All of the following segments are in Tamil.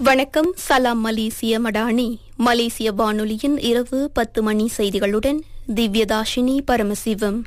வணக்கம் சலாம் மலேசிய மடானி மலேசிய வானொலியின் இரவு பத்து மணி செய்திகளுடன் திவ்யதாஷினி பரமசிவம்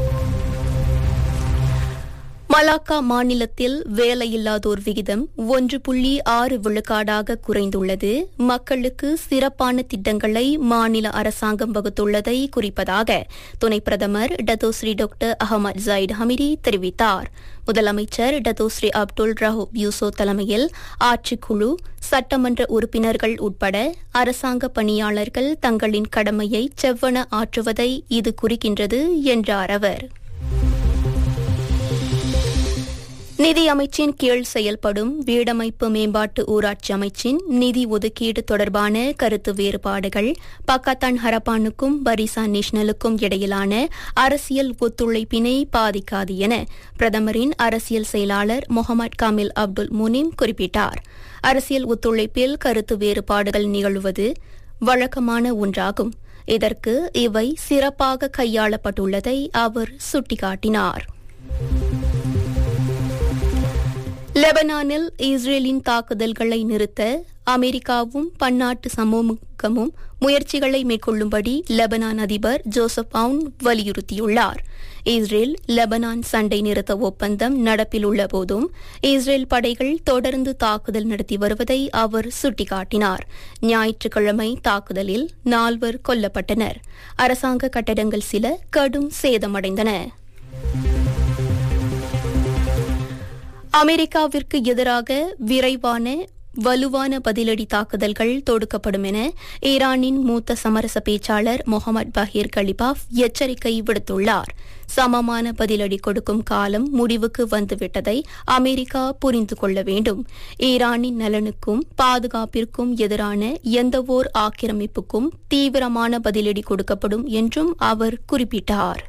மலாக்கா மாநிலத்தில் வேலையில்லாதோர் விகிதம் ஒன்று புள்ளி ஆறு விழுக்காடாக குறைந்துள்ளது மக்களுக்கு சிறப்பான திட்டங்களை மாநில அரசாங்கம் வகுத்துள்ளதை குறிப்பதாக துணை பிரதமர் Datuk Seri doctor Ahmad Zahid Hamidi தெரிவித்தார் முதலமைச்சர் டத்தோஸ்ரீ அப்துல் ரஹூப் யூசோ தலைமையில் ஆட்சிக்குழு சட்டமன்ற உறுப்பினர்கள் உட்பட அரசாங்க பணியாளர்கள் தங்களின் கடமையை செவ்வன ஆற்றுவதை இது குறிக்கின்றது என்றார் அவர் நிதி அமைச்சின் கீழ் செயல்படும் வீடமைப்பு மேம்பாட்டு ஊராட்சி அமைச்சின் நிதி ஒதுக்கீடு தொடர்பான கருத்து வேறுபாடுகள் பக்காத்தான் ஹரப்பானுக்கும் பரிசா நேஷனலுக்கும் இடையிலான அரசியல் ஒத்துழைப்பினை பாதிக்காது என பிரதமரின் அரசியல் செயலாளர் முகமது காமில் அப்துல் முனிம் குறிப்பிட்டார் அரசியல் ஒத்துழைப்பில் கருத்து வேறுபாடுகள் நிகழ்வது வழக்கமான ஒன்றாகும் இதற்கு இவை சிறப்பாக கையாளப்பட்டுள்ளதை அவர் சுட்டிக்காட்டினார் லெபனானில் இஸ்ரேலின் தாக்குதல்களை நிறுத்த அமெரிக்காவும் பன்னாட்டு சமூகமும் முயற்சிகளை மேற்கொள்ளும்படி லெபனான் அதிபர் ஜோசப் அவுன் வலியுறுத்தியுள்ளார் இஸ்ரேல் லெபனான் சண்டை நிறுத்த ஒப்பந்தம் நடப்பில் உள்ள போதும் இஸ்ரேல் படைகள் தொடர்ந்து தாக்குதல் நடத்தி வருவதை அவர் சுட்டிக்காட்டினார் ஞாயிற்றுக்கிழமை தாக்குதலில் நால்வர் கொல்லப்பட்டனர் அரசாங்க கட்டடங்கள் சில கடும் சேதமடைந்தன அமெரிக்காவிற்கு எதிராக விரைவான வலுவான பதிலடி தாக்குதல்கள் தொடுக்கப்படும் என ஈரானின் மூத்த சமரச பேச்சாளர் முகமது பஹீர் கலிபாஃப் எச்சரிக்கை விடுத்துள்ளார் சமமான பதிலடி கொடுக்கும் காலம் முடிவுக்கு வந்துவிட்டதை அமெரிக்கா புரிந்து கொள்ள வேண்டும் ஈரானின் நலனுக்கும் பாதுகாப்பிற்கும் எதிரான எந்தவோர் ஆக்கிரமிப்புக்கும் தீவிரமான பதிலடி கொடுக்கப்படும் என்றும் அவர் குறிப்பிட்டார்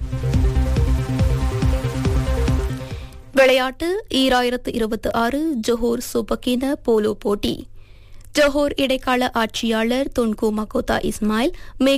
விளையாட்டு ஈராயிரத்து இருபத்தி ஆறு ஜொஹோர் சூப்பக்கின போலோ போட்டி ஜொஹோர் இடைக்கால ஆட்சியாளர் தொன்கு மகோதா இஸ்மாயில்